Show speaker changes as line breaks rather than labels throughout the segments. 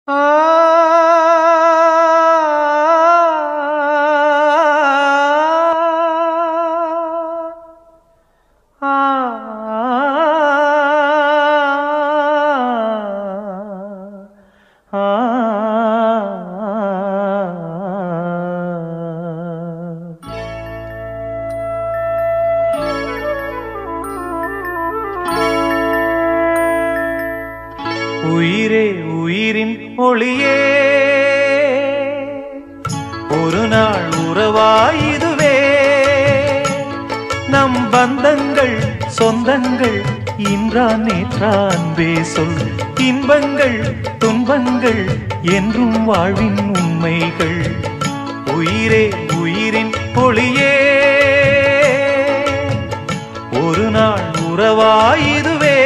உயிரே உயிரின் ஒளியே ஒரு நாள் உறவாயுதுவே நம் பந்தங்கள் சொந்தங்கள் இன்றான் நேற்றான் சொல் இன்பங்கள் துன்பங்கள் என்றும் வாழ்வின் உண்மைகள் உயிரே உயிரின் ஒளியே ஒரு நாள் உறவாயுதுவே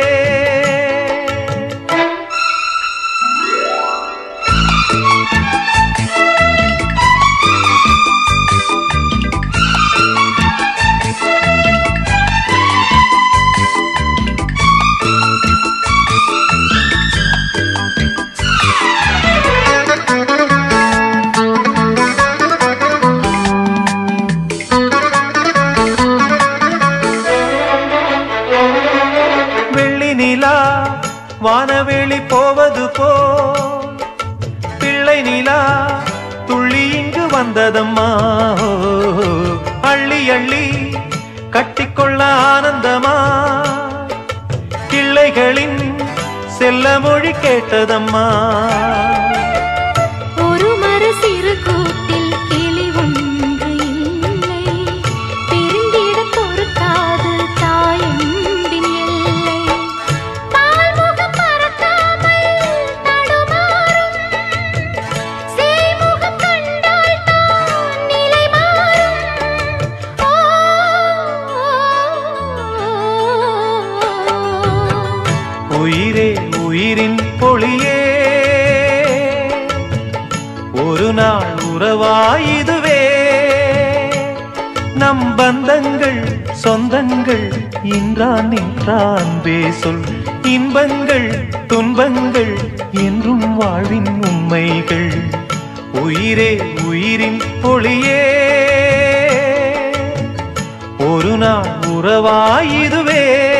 வெள்ளி நிலா வானவெளி போவது போ பிள்ளை நிலா துள்ளி இங்கு வந்ததம்மா ஓ, அள்ளி அள்ளி கட்டிக்கொள்ள ஆனந்தமா கிள்ளைகளின் செல்ல மொழி கேட்டதம்மா
ஒரு மர சிறு கூட்டில் கிளி ஒன்று இல்லை பிரிந்திட பொறுக்காது தாயன்பின் எல்லை பால்முகம் மறக்காமல் தடுமாறும் சேய்முகம் கண்டால் தான் நிலை மாறும் ஓ,
உயிரே உயிரின் பொழியே ஒரு நாள் உறவாயுதுவே நம் பந்தங்கள் சொந்தங்கள் இன்றான் நின்றான் சொல் இன்பங்கள் துன்பங்கள் என்றும் வாழ்வின் உண்மைகள் உயிரே உயிரின் பொழியே ஒரு நாள் உறவாயுதுவே